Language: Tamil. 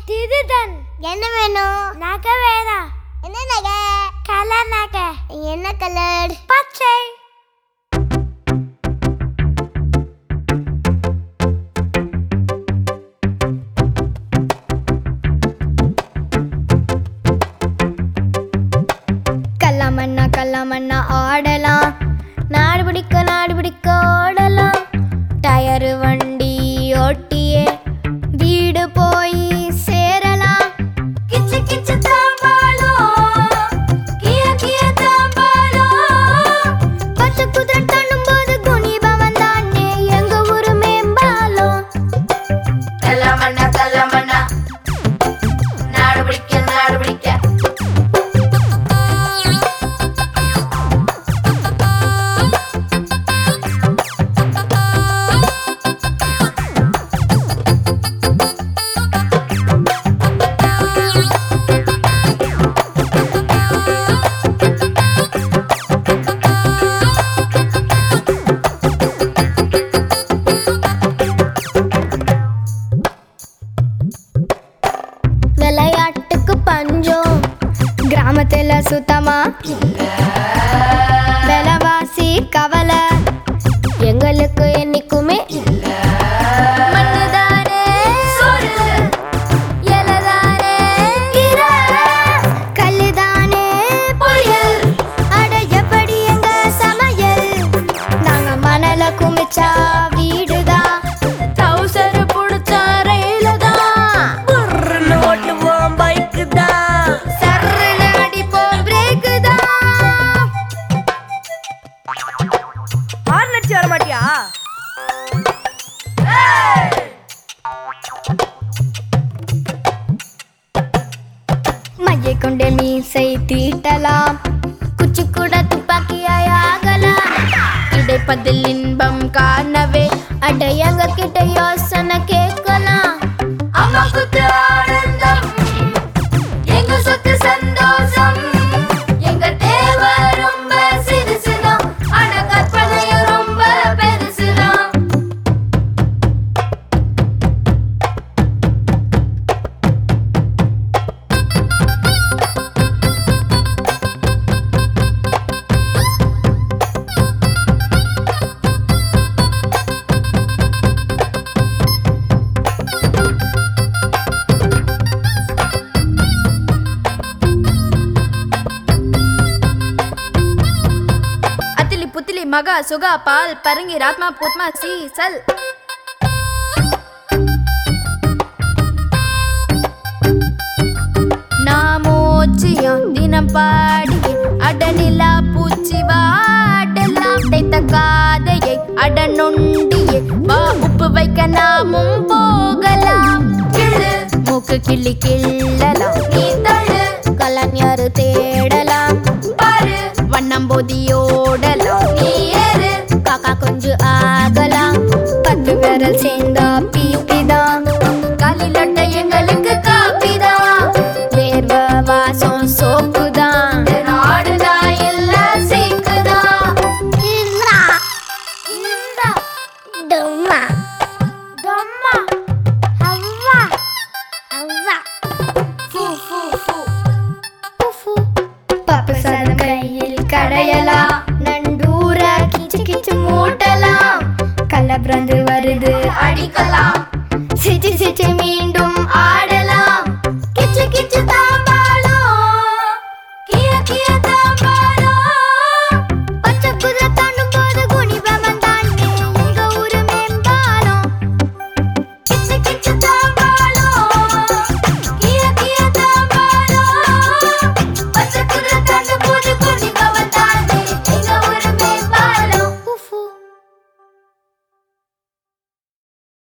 திருடன் என்ன வேணும் நகை வேணும் என்ன நகை கலர் நகை என்ன கலர் பச்சை கல்லாமண்ணா கல்லாமண்ணா ஆடலாம் நாடு பிடிக்க நாடு பிடிக்க ஓடலாம் டயரு வண்டி ஓட்டியே வீடு போய் சேரலாம் கிச்சு கிச்சு தாம்பாளம் கிய கிய தாம்பாளம் பத்து குதிரை தண்ணும் போது குனிபவன் தானே எங்க ஊரு மேம்பாலம் கல்லமண்ணா கல்லமண்ணா நாடு பிடிக்க நாடு பிடிக்க விளையாட்டுக்கு பஞ்சம் கிராமத்துல சுத்தமா விலைவாசி கவலை எங்களுக்கு என்னைக்குமே மண்ணுதானே இலைதானே கீரை, கல்லுதானே பொரியல். அட எப்படி எங்க சமையல் நாங்க மணல குமிச்சா வீடுதான் டவுசர் புடிச்சா ரயில தான் புர்னு ஓட்டுவோம் பைக்கு தான் சர்ருன்னு அடிப்போம் பிரேக்கு தான் ஹார்ன் அடிச்சு வர மாட்டியா மையை கொண்டு மீசை தீட்டலாம் குச்சி கூட துப்பாக்கியாய் ஆகலாம் கிடைப்பதில் இன்பம் காணவே அடையங்க கிட்ட யோசனை கேட்கலாம் அம்மா குத்து ஆனந்தம் எங்க சொத்து சந்தோஷம் எங்க தேவை ரொம்ப சிறுசுதான் ஆனா கற்பனையும் ரொம்ப பெருசுதான் அத்திலி புத்திலி மகா சுகா பால் பரங்கி ராத்மா பூத்மா சீசல் நாமோச்சியம் தினம் பாடி அடனிலா பூச்சி வாடலாம் தைத்த காதையை அடனொண்டியே வா உப்பு வைக்க நாமும் போகலாம் கிள்ளு மூக்கு கிள்ளி கிள்ளலாம் நீ தள்ளு கலைஞர் தேடலாம் பாரு வண்ணம் பொதியோடலாம் நீ ஏறு காக்கா கொஞ்சம் ஆகலாம் பத்து விரல் சேர்ந்தா பீப்பிதான் காலிலட்ட எங்களுக்கு காப்பிதான் வேர்வ வாசம் சோப்புதான் நாடுதான் இல்ல சீக்குதான் டம்மா தொம்மா அவ்வா அவ்வா ஃபூ ஃபூ ஃபூ புஃபு. பப்பு சாதம் கையில் கடையலாம் நண்டூர கிச்சு கிச்சு மூட்டலாம் கள்ளப்பிறந்து வருது அடிக்கலாம் சிச்சு சிச்சு மீண்டும் ஆடலாம் கிச்சு கிச்சு தாம்பாளம் கிய கிய